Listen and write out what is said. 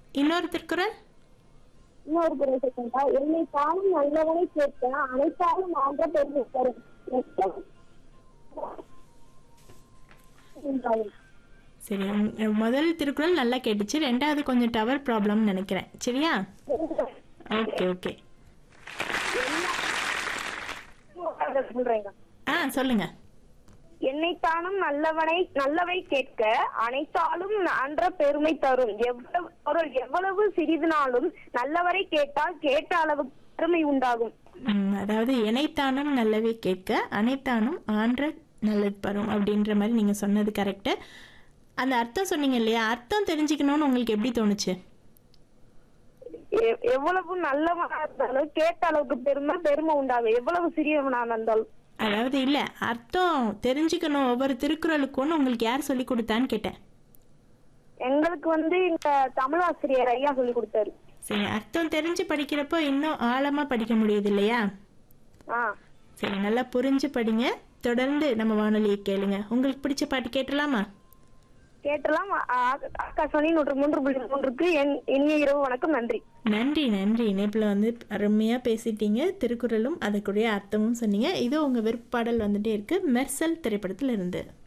இன்னொரு திருக்குறள் இன்னொரு குறை செகண்டா என்னை தானும் நல்லவனை கேட்க அனைத்தாலும் ஆன்ற பெருமை தரும் எத்தனை- சரி உம், முதல் திருக்குறள் நல்லா கேட்டுச்சு ரெண்டாவது கொஞ்சம் டவர் ப்ராப்ளம்னு நினைக்கிறேன் சரியா ஓகே ஓகே சொல்றேங்க ஆ சொல்லுங்க என்னைத்தானும் நல்லவனை நல்லவை கேட்க அனைத்தாலும் அன்ற பெருமை தரும் எவ்வளவு பொருள் எவ்வளவு சிறிதுனாலும் நல்லவரை கேட்டால் கேட்ட அளவு பெருமை உண்டாகும் ம், அதாவது இணைத்தானும் நல்லவே கேட்க அனைத்தானும் ஆன்ற நல்லது பரும் அப்படின்ற மாதிரி நீங்க சொன்னது கரெக்டு அந்த அர்த்தம் சொன்னீங்க இல்லையா அர்த்தம் தெரிஞ்சுக்கணும்னு உங்களுக்கு எப்படி தோணுச்சு எ- எவ்வளவு நல்லவனா இருந்தாலும் கேட்ட அளவுக்கு பெருமை பெருமை உண்டாகும் எவ்வளவு சிறியவனா இருந்தாலும் அதாவது இல்ல அர்த்தம் தெரிஞ்சுக்கணும் ஒவ்வொரு திருக்குறளுக்கும் உங்களுக்கு யார் சொல்லி கொடுத்தான்னு கேட்டேன் எங்களுக்கு வந்து இந்த தமிழ் ஆசிரியர் ஐயா சொல்லி கொடுத்தாரு சரி அர்த்தம் தெரிஞ்சு படிக்கிறப்போ இன்னும் ஆழமா படிக்க முடியுது இல்லையா ஆ சரி நல்லா புரிஞ்சு படிங்க தொடர்ந்து நம்ம வானொலியை கேளுங்க உங்களுக்கு பிடிச்ச பாட்டு கேட்டலாமா கேட்டலாம் ஆகாஷவாணி நூற்று மூன்று புள்ளி மூன்றுக்கு என் இனிய இரவு வணக்கம் நன்றி நன்றி நன்றி இணைப்பில் வந்து அருமையாக பேசிட்டீங்க திருக்குறளும் அதுக்குரிய அர்த்தமும் சொன்னீங்க இது உங்கள் விருப்பாடல் வந்துட்டே இருக்கு மெர்சல் திரைப்படத்தில் இருந்து